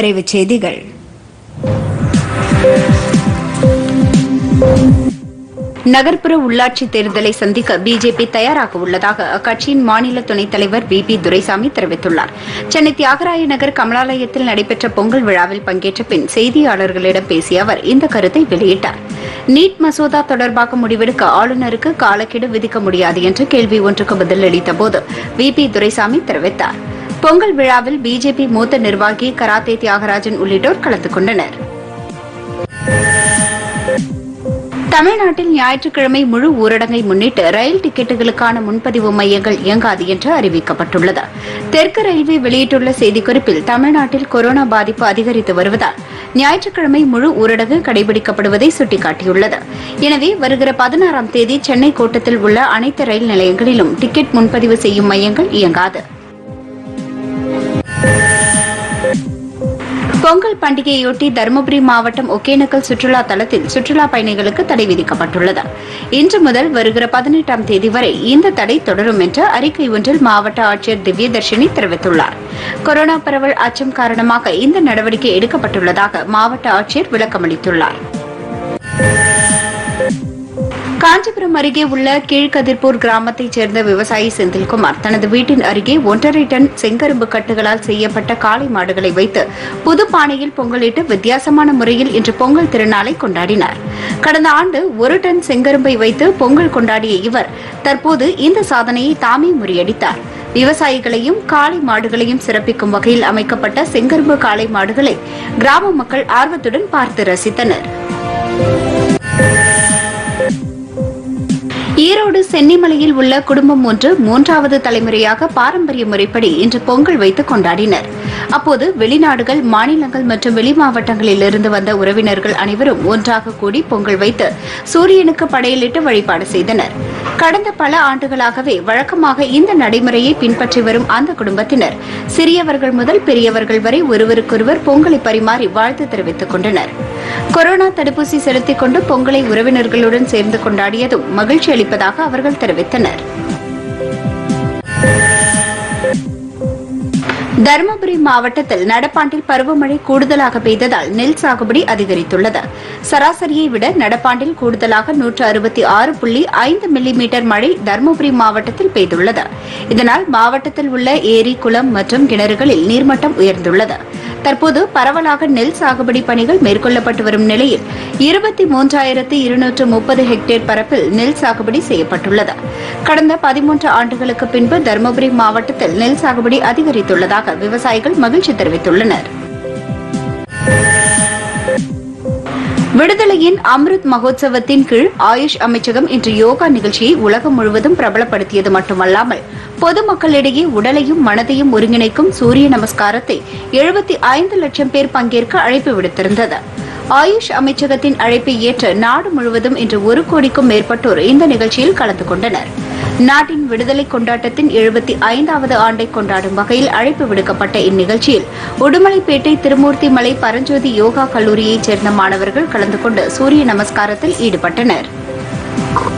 விரைவுச் செய்திகள் நகர்ப்புற உள்ளாட்சி தேர்தலை சந்திக்க பிஜேபி தயாராக உள்ளதாக அக்கட்சியின் மாநில துணைத் தலைவர் வி பி துரைசாமி தெரிவித்துள்ளார் சென்னை தியாகராய நகர் கமலாலயத்தில் நடைபெற்ற பொங்கல் விழாவில் பங்கேற்ற பின் செய்தியாளர்களிடம் பேசிய அவர் இந்த கருத்தை வெளியிட்டார் நீட் மசோதா தொடர்பாக முடிவெடுக்க ஆளுநருக்கு காலக்கெடு விதிக்க முடியாது என்று கேள்வி ஒன்றுக்கு பதிலளித்தபோது வி பி துரைசாமி தெரிவித்தார் பொங்கல் விழாவில் பிஜேபி மூத்த நிர்வாகி கராத்தே தியாகராஜன் உள்ளிட்டோர் கலந்து கொண்டனர் தமிழ்நாட்டில் ஞாயிற்றுக்கிழமை முழு ஊரடங்கை முன்னிட்டு ரயில் டிக்கெட்டுகளுக்கான முன்பதிவு மையங்கள் இயங்காது என்று அறிவிக்கப்பட்டுள்ளது தெற்கு ரயில்வே வெளியிட்டுள்ள செய்திக்குறிப்பில் தமிழ்நாட்டில் கொரோனா பாதிப்பு அதிகரித்து வருவதால் ஞாயிற்றுக்கிழமை முழு ஊரடங்கு கடைபிடிக்கப்படுவதை சுட்டிக்காட்டியுள்ளது எனவே வருகிற பதினாறாம் தேதி சென்னை கோட்டத்தில் உள்ள அனைத்து ரயில் நிலையங்களிலும் டிக்கெட் முன்பதிவு செய்யும் மையங்கள் இயங்காது பொங்கல் பண்டிகையொட்டி தருமபுரி மாவட்டம் ஒகேனக்கல் சுற்றுலா தலத்தில் சுற்றுலா பயணிகளுக்கு தடை விதிக்கப்பட்டுள்ளது இன்று முதல் வருகிற பதினெட்டாம் தேதி வரை இந்த தடை தொடரும் என்று அறிக்கை ஒன்றில் மாவட்ட ஆட்சியர் திவ்யதர்ஷினி தெரிவித்துள்ளார் கொரோனா பரவல் அச்சம் காரணமாக இந்த நடவடிக்கை எடுக்கப்பட்டுள்ளதாக மாவட்ட ஆட்சியர் விளக்கமளித்துள்ளார் காஞ்சிபுரம் அருகே உள்ள கீழ்கதிர்பூர் கிராமத்தைச் சேர்ந்த விவசாயி செந்தில்குமார் தனது வீட்டின் அருகே ஒன்றரை டன் செங்கரும்பு கட்டுகளால் செய்யப்பட்ட காளை மாடுகளை வைத்து புது பானையில் பொங்கலிட்டு வித்தியாசமான முறையில் இன்று பொங்கல் திருநாளை கொண்டாடினார் கடந்த ஆண்டு ஒரு டன் செங்கரும்பை வைத்து பொங்கல் கொண்டாடிய இவர் தற்போது இந்த சாதனையை தாமே முறியடித்தார் விவசாயிகளையும் காளை மாடுகளையும் சிறப்பிக்கும் வகையில் அமைக்கப்பட்ட செங்கரும்பு காளை மாடுகளை கிராம மக்கள் ஆர்வத்துடன் பார்த்து ரசித்தனர் ஈரோடு சென்னிமலையில் உள்ள குடும்பம் ஒன்று மூன்றாவது தலைமுறையாக பாரம்பரிய முறைப்படி இன்று பொங்கல் வைத்து கொண்டாடினர் அப்போது வெளிநாடுகள் மாநிலங்கள் மற்றும் வெளி மாவட்டங்களில் இருந்து வந்த உறவினர்கள் அனைவரும் ஒன்றாக கூடி பொங்கல் வைத்து சூரியனுக்கு படையலிட்டு வழிபாடு செய்தனர் கடந்த பல ஆண்டுகளாகவே வழக்கமாக இந்த நடைமுறையை பின்பற்றி வரும் அந்த குடும்பத்தினர் சிறியவர்கள் முதல் பெரியவர்கள் வரை ஒருவருக்கொருவர் பொங்கலை பரிமாறி வாழ்த்து தெரிவித்துக் கொண்டனர் கொரோனா தடுப்பூசி செலுத்திக் கொண்டு பொங்கலை உறவினர்களுடன் சேர்ந்து கொண்டாடியதும் மகிழ்ச்சி அளிப்பதாக அவர்கள் தெரிவித்தனர் தருமபுரி மாவட்டத்தில் நடப்பாண்டில் பருவமழை கூடுதலாக பெய்ததால் நெல் சாகுபடி அதிகரித்துள்ளது சராசரியை விட நடப்பாண்டில் கூடுதலாக நூற்று அறுபத்தி ஆறு புள்ளி ஐந்து மில்லிமீட்டர் மழை தருமபுரி மாவட்டத்தில் பெய்துள்ளது இதனால் மாவட்டத்தில் உள்ள ஏரி குளம் மற்றும் கிணறுகளில் நீர்மட்டம் உயர்ந்துள்ளது தற்போது பரவலாக நெல் சாகுபடி பணிகள் மேற்கொள்ளப்பட்டு வரும் நிலையில் இருபத்தி மூன்றாயிரத்து இருநூற்று முப்பது ஹெக்டேர் பரப்பில் நெல் சாகுபடி செய்யப்பட்டுள்ளது கடந்த பதிமூன்று ஆண்டுகளுக்கு பின்பு தருமபுரி மாவட்டத்தில் நெல் சாகுபடி அதிகரித்துள்ளதாக விவசாயிகள் மகிழ்ச்சி தெரிவித்துள்ளனர் விடுதலையின் அம்ருத் மகோத்சவத்தின் கீழ் ஆயுஷ் அமைச்சகம் இன்று யோகா நிகழ்ச்சியை உலகம் முழுவதும் பிரபலப்படுத்தியது மட்டுமல்லாமல் பொதுமக்களிடையே உடலையும் மனதையும் ஒருங்கிணைக்கும் சூரிய நமஸ்காரத்தை எழுபத்தி ஐந்து லட்சம் பேர் பங்கேற்க அழைப்பு விடுத்திருந்தது ஆயுஷ் அமைச்சகத்தின் அழைப்பை ஏற்று நாடு முழுவதும் இன்று ஒரு கோடிக்கும் மேற்பட்டோர் இந்த நிகழ்ச்சியில் கலந்து கொண்டனர் நாட்டின் விடுதலை கொண்டாட்டத்தின் எழுபத்தி ஐந்தாவது ஆண்டை கொண்டாடும் வகையில் அழைப்பு விடுக்கப்பட்ட இந்நிகழ்ச்சியில் உடுமலைப்பேட்டை திருமூர்த்தி மலை பரஞ்சோதி யோகா கல்லூரியைச் சேர்ந்த மாணவர்கள் கலந்து கொண்டு சூரிய நமஸ்காரத்தில் ஈடுபட்டனர்